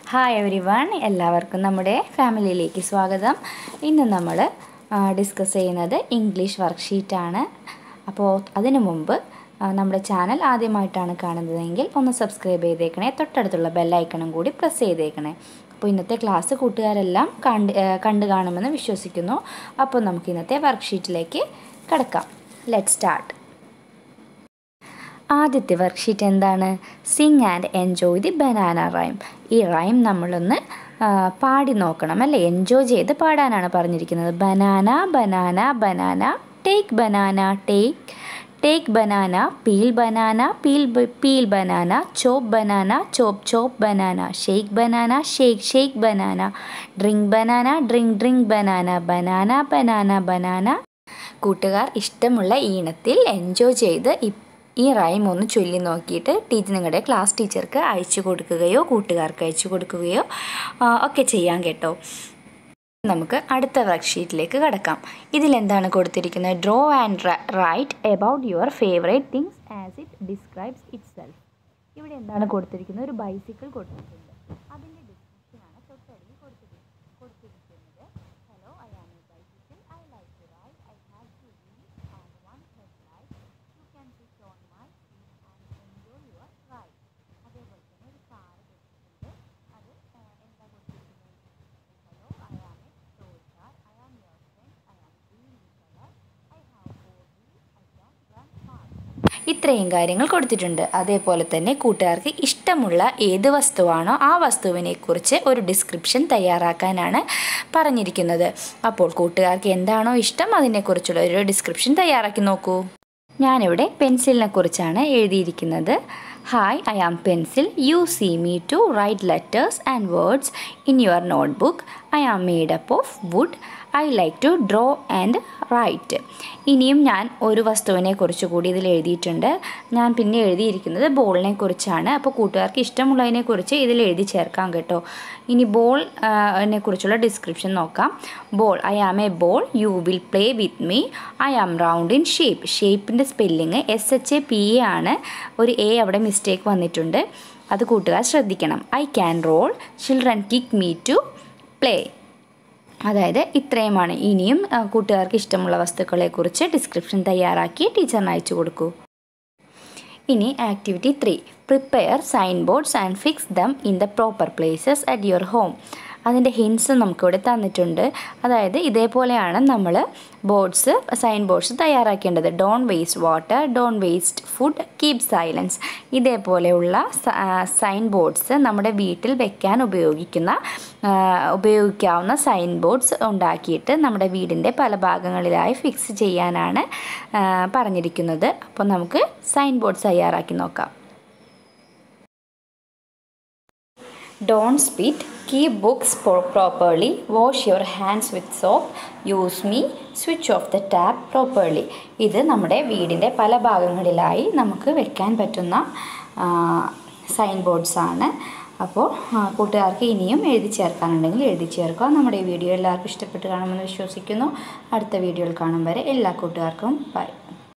hi every one എല്ലാവർക്കും നമ്മുടെ ഫാമിലിയിലേക്ക് സ്വാഗതം ഇന്ന് നമ്മൾ ഡിസ്കസ് ചെയ്യുന്നത് ഇംഗ്ലീഷ് വർക്ക്ഷീറ്റാണ് അപ്പോൾ അതിനു മുമ്പ് ആ, നമ്മുടെ ചാനൽ ആദ്യമായിട്ടാണ് കാണുന്നതെങ്കിൽ ഒന്ന് സബ്സ്ക്രൈബ് ചെയ്തേക്കണേ തൊട്ടടുത്തുള്ള ബെല്ലൈക്കണും കൂടി പ്രസ് ചെയ്തേക്കണേ അപ്പോൾ ഇന്നത്തെ ക്ലാസ് കൂട്ടുകാരെല്ലാം കണ്ട് ആ, കണ്ടു കാണുമെന്ന് വിശ്വസിക്കുന്നു അപ്പോൾ നമുക്ക് ഇന്നത്തെ വർക്ക്ഷീറ്റിലേക്ക് കിടക്കാം ലെറ്റ് സ്റ്റാർട്ട് ആദ്യത്തെ വർക്ക്ഷീറ്റ് എന്താണ് sing and enjoy the banana rhyme ഈ റൈം നമ്മളൊന്ന് ആ, പാടി നോക്കണം അല്ലേ എൻജോയ് ചെയ്ത് പാടാനാണ് പറഞ്ഞിരിക്കുന്നത് banana banana banana take banana take take banana peel banana peel peel banana chop banana chop chop banana shake banana shake shake banana drink banana drink drink banana banana banana banana കൂട്ടുകാർ ഇഷ്ടമുള്ള ഈണത്തിൽ enjoy ചെയ്ത് ഇ- ഈ rhyme ഒന്ന് ചൊല്ലി നോക്കിയിട്ട് teacher നിങ്ങളുടെ ക്ലാസ് ടീച്ചർക്ക് അയച്ചു കൊടുക്കുകയോ കൂട്ടുകാർക്ക് അയച്ചു കൊടുക്കുകയോ ആ, ഒക്കെ ചെയ്യാം കേട്ടോ നമുക്ക് അടുത്ത വർക്ക്ഷീറ്റിലേക്ക് കടക്കാം ഇതിലെന്താണ് കൊടുത്തിരിക്കുന്നത് draw and write about your favourite things as it describes itself ഇവിടെ എന്താണ് കൊടുത്തിരിക്കുന്നത് ഒരു ബൈസിക്കിൾ കൊടുത്തിട്ടുണ്ട് അതിൻ്റെ ഡിസ്ക്രിപ്ഷനാണ് തൊട്ടടിയിൽ കൊടുത്തിരി കൊടുത്തിരിക്കുന്നത് hello I am a bicycle I like to ride I have two wheels and one headlight you can sit on my seat and enjoy your ride അതേപോലെ തന്നെ ഒരു കാറ് കൊടുത്തിട്ടുണ്ട് അത് ആ, എന്താ കൊടുത്തിരിക്കുന്നത് hello I am a tall car I am your friend I am green in colour I have four wheels I can run fast ഇത്രയും കാര്യങ്ങൾ കൊടുത്തിട്ടുണ്ട് അതേപോലെ തന്നെ കൂട്ടുകാർക്ക് ഇഷ്ടമുള്ള ഏത് വസ്തുവാണോ ആ വസ്തുവിനെക്കുറിച്ച് ഒരു ഡിസ്ക്രിപ്ഷൻ തയ്യാറാക്കാനാണ് പറഞ്ഞിരിക്കുന്നത് അപ്പോൾ കൂട്ടുകാർക്ക് എന്താണോ ഇഷ്ടം അതിനെക്കുറിച്ചുള്ള ഒരു ഡിസ്ക്രിപ്ഷൻ തയ്യാറാക്കി നോക്കൂ ഞാനിവിടെ പെൻസിലിനെ കുറിച്ചാണ് എഴുതിയിരിക്കുന്നത് hi I am pencil you see me to write letters and words in your notebook I am made up of wood I like to draw and write ഇനിയും ഞാൻ ഒരു വസ്തുവിനെ കുറിച്ച് കൂടി ഇതിൽ എഴുതിയിട്ടുണ്ട് ഞാൻ പിന്നെ എഴുതിയിരിക്കുന്നത് ബോളിനെ കുറിച്ചാണ് അപ്പോൾ കൂട്ടുകാർക്ക് ഇഷ്ടമുള്ളതിനെ കുറിച്ച് ഇതിൽ എഴുതി ചേർക്കാം കേട്ടോ ഇനി ബോൾ നെ കുറിച്ചുള്ള ഡിസ്ക്രിപ്ഷൻ നോക്കാം ball I am a ball you will play with me I am round in shape ഷേപ്പിൻ്റെ spelling S H A P A ആണ് ഒരു എ അവിടെ മിസ്റ്റേക്ക് വന്നിട്ടുണ്ട് അത് കൂട്ടുകാർ ശ്രദ്ധിക്കണം I can roll children kick me to play അതായത് ഇത്രയുമാണ് ഇനിയും ആ, കൂട്ടുകാർക്ക് ഇഷ്ടമുള്ള വസ്തുക്കളെക്കുറിച്ച് ഡിസ്ക്രിപ്ഷൻ തയ്യാറാക്കി ടീച്ചറിന് അയച്ചു കൊടുക്കൂ ഇനി activity three prepare sign boards and fix them in the proper places at your home അതിൻ്റെ ഹിൻസ് നമുക്കിവിടെ തന്നിട്ടുണ്ട് അതായത് ഇതേപോലെയാണ് നമ്മൾ ബോർഡ്സ് സൈൻ ബോർഡ്സ് തയ്യാറാക്കേണ്ടത് don't waste water don't waste food keep silence ഇതേപോലെയുള്ള സൈൻ ബോർഡ്സ് നമ്മുടെ വീട്ടിൽ വെക്കാൻ ഉപയോഗിക്കുന്ന ആ, ഉപയോഗിക്കാവുന്ന സൈൻ ബോർഡ്സ് ഉണ്ടാക്കിയിട്ട് നമ്മുടെ വീടിൻ്റെ പല ഭാഗങ്ങളിലായി ഫിക്സ് ചെയ്യാനാണ് ആ, പറഞ്ഞിരിക്കുന്നത് അപ്പോൾ നമുക്ക് സൈൻ ബോർഡ്സ് തയ്യാറാക്കി നോക്കാം don't spit keep books properly wash your hands with soap use me switch off the tap properly ഇത് നമ്മുടെ വീടിൻ്റെ പല ഭാഗങ്ങളിലായി നമുക്ക് വെക്കാൻ പറ്റുന്ന സൈൻ ബോർഡ്സ് ആണ് അപ്പോൾ ആ, കൂട്ടുകാർക്ക് ഇനിയും എഴുതി ചേർക്കാനുണ്ടെങ്കിൽ എഴുതി ചേർക്കുക നമ്മുടെ ഈ വീഡിയോ എല്ലാവർക്കും ഇഷ്ടപ്പെട്ട് കാണുമെന്ന് വിശ്വസിക്കുന്നു അടുത്ത വീഡിയോയിൽ കാണും വരെ എല്ലാ കൂട്ടുകാർക്കും ബൈ